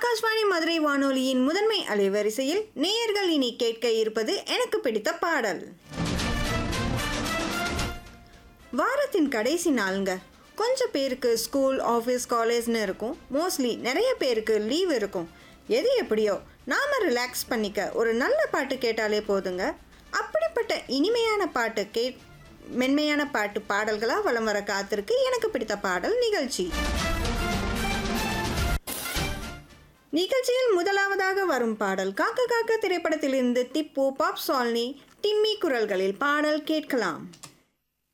ஆகாஷ்வாணி மதுரை வானொலியின் முதன்மை அலைவரிசையில் நேயர்கள் இனி கேட்க இருப்பது எனக்கு பிடித்த பாடல் வாரத்தின் கடைசி நாளுங்க கொஞ்சம் பேருக்கு ஸ்கூல் ஆஃபீஸ் காலேஜ்னு இருக்கும் மோஸ்ட்லி நிறைய பேருக்கு லீவ் இருக்கும் எது எப்படியோ நாம ரிலாக்ஸ் பண்ணிக்க ஒரு நல்ல பாட்டு கேட்டாலே போதுங்க அப்படிப்பட்ட இனிமையான பாட்டு கே மென்மையான பாட்டு பாடல்களாக வலம் வர காத்திருக்கு எனக்கு பிடித்த பாடல் நிகழ்ச்சி நிகழ்ச்சியில் முதலாவதாக வரும் பாடல் காக்க காக்க திரைப்படத்திலிருந்து திப்பு பாப் சால்னி டிம்மி குரல்களில் பாடல் கேட்கலாம்